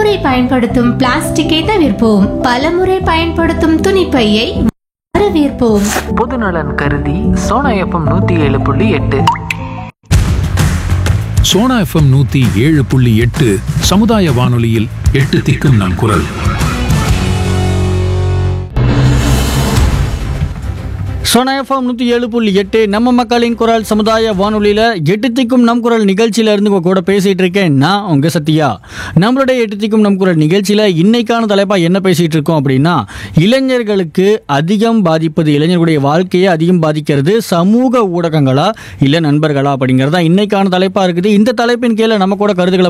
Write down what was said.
ஒருமுறை பயன்படுத்தும் பிளாஸ்டிக்கை தவிர்ப்போம் பலமுறை பயன்படுத்தும் துணிப்பையை வரவேற்போம் பொதுநலன் கருதி சோனா எஃப்எம் நூற்றி ஏழு புள்ளி எட்டு சோனா எஃப்எம் நூத்தி ஏழு புள்ளி எட்டு சமுதாய வானொலியில் எட்டு திக்கும் நம் குரல் சோனா எஃப்எம் நூற்றி ஏழு புள்ளி எட்டு நம்ம மக்களின் குரல் சமுதாய வானொலியில் எட்டு திக்கும் நம் குரல் நிகழ்ச்சியில இருந்து உங்க கூட பேசிட்டு இருக்கேன் நான் உங்க சத்யா நம்மளுடைய எட்டு திக்கும் நம் குரல் நிகழ்ச்சியில இன்னைக்கான தலைப்பா என்ன பேசிட்டு இருக்கோம் அப்படின்னா இளைஞர்களுக்கு அதிகம் பாதிப்பது இளைஞர்களுடைய வாழ்க்கையை அதிகம் பாதிக்கிறது சமூக ஊடகங்களா இல்லை நண்பர்களா அப்படிங்கிறதா இன்னைக்கான தலைப்பா இருக்குது இந்த தலைப்பின் கீழே நம்ம கூட கருத்துக்களை